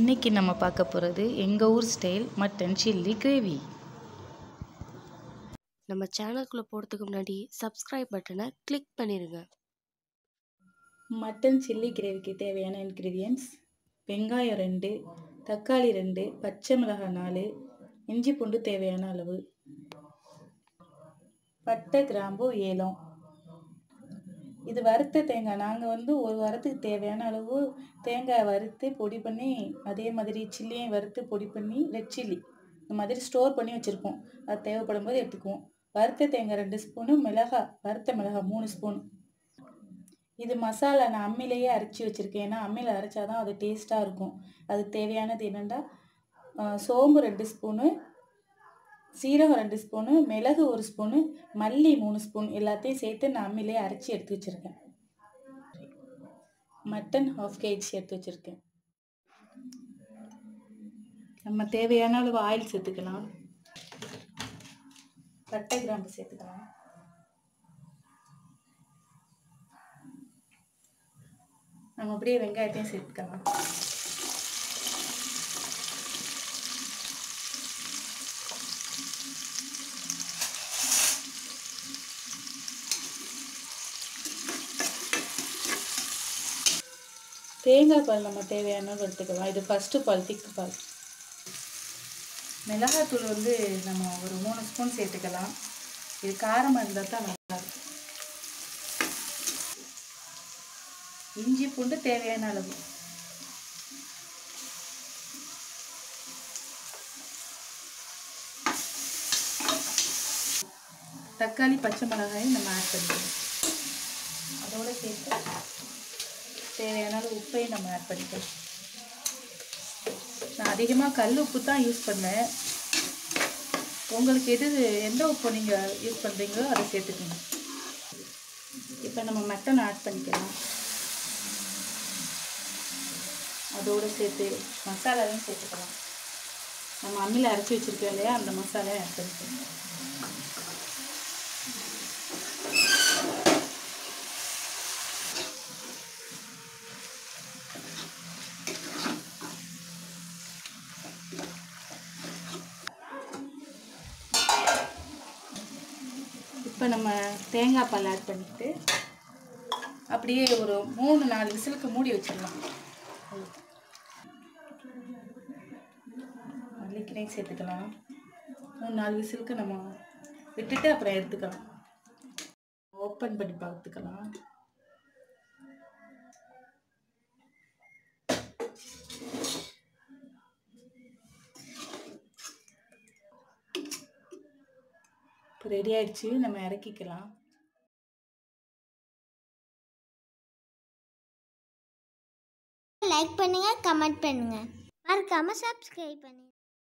இன்றைக்கி நம்ம பார்க்க போகிறது எங்கள் ஊர் ஸ்டைல் மட்டன் சில்லி கிரேவி நம்ம சேனலுக்குள்ளே போகிறதுக்கு முன்னாடி சப்ஸ்கிரைப் பட்டனை கிளிக் பண்ணிடுங்க மட்டன் சில்லி கிரேவிக்கு தேவையான இன்க்ரீடியன்ட்ஸ் வெங்காயம் ரெண்டு தக்காளி ரெண்டு பச்சை மிளகாய் நாலு இஞ்சி பூண்டு தேவையான அளவு பட்டை கிராம்பு ஏலம் இது வறுத்த தேங்காய் நாங்கள் வந்து ஒரு வாரத்துக்கு தேவையான அளவு தேங்காய் வறுத்து பொடி பண்ணி அதே மாதிரி சில்லியும் வறுத்து பொடி பண்ணி ரெட் சில்லி இந்த மாதிரி ஸ்டோர் பண்ணி வச்சுருப்போம் அது தேவைப்படும் போது எடுத்துக்குவோம் வறுத்த தேங்காய் ரெண்டு ஸ்பூனு மிளகாய் வறுத்த மிளகாய் மூணு ஸ்பூன் இது மசாலா நான் அம்மிலேயே அரைச்சி வச்சுருக்கேன் ஏன்னா அம்மியில் அரைச்சாதான் அது டேஸ்ட்டாக இருக்கும் அதுக்கு தேவையானது என்னென்னா சோம்பு ரெண்டு ஸ்பூனு சீரகம் ரெண்டு ஸ்பூனு மிளகு ஒரு ஸ்பூனு மல்லி மூணு ஸ்பூன் எல்லாத்தையும் சேர்த்து நான் அம்மிலே அரைச்சி எடுத்து வச்சுருக்கேன் மட்டன் ஹாஃப் கேஜி எடுத்து வச்சுருக்கேன் நம்ம தேவையான அளவு ஆயில் சேர்த்துக்கலாம் பட்டை கிராம்பு சேர்த்துக்கலாம் நம்ம அப்படியே வெங்காயத்தையும் சேர்த்துக்கலாம் தேங்காய் பால் நம்ம தேவையான அளவு எடுத்துக்கலாம் இது ஃபஸ்ட்டு பால் திக்கு பால் மிளகாத்தூள் வந்து நம்ம ஒரு மூணு ஸ்பூன் சேர்த்துக்கலாம் இது காரமாக இருந்தால் தான் நல்லா இருக்கும் இஞ்சி பூண்டு தேவையான அளவு தக்காளி பச்சை மிளகாயும் நம்ம ஆட் பண்ணிக்கலாம் அதோட சேர்த்து தேவையான அளவு உப்பையும் நம்ம ஆட் பண்ணிக்கலாம் நான் அதிகமாக கல் உப்பு தான் யூஸ் பண்ணேன் உங்களுக்கு எது எந்த உப்பு நீங்கள் யூஸ் பண்ணுறீங்களோ அதை சேர்த்துக்கணும் இப்போ நம்ம மட்டன் ஆட் பண்ணிக்கலாம் அதோடு சேர்த்து மசாலாவையும் சேர்த்துக்கலாம் நம்ம அம்மியில் அரைச்சி வச்சுருக்கோம் இல்லையா அந்த மசாலாவை ஆட் பண்ணிக்கலாம் இப்போ நம்ம தேங்காய் பால் ஆட் பண்ணிட்டு அப்படியே ஒரு மூணு நாலு விசிலுக்கு மூடி வச்சிடலாம் மல்லிக்கினையும் சேர்த்துக்கலாம் மூணு நாலு விசிலுக்கு நம்ம விட்டுட்டு அப்புறம் எடுத்துக்கலாம் ஓப்பன் பண்ணி பார்த்துக்கலாம் இப்போ ரெடி ஆயிடுச்சு நம்ம இறக்கிக்கலாம் லைக் பண்ணுங்க கமெண்ட் பண்ணுங்க மறக்காம சப்ஸ்கிரைப் பண்ணுங்க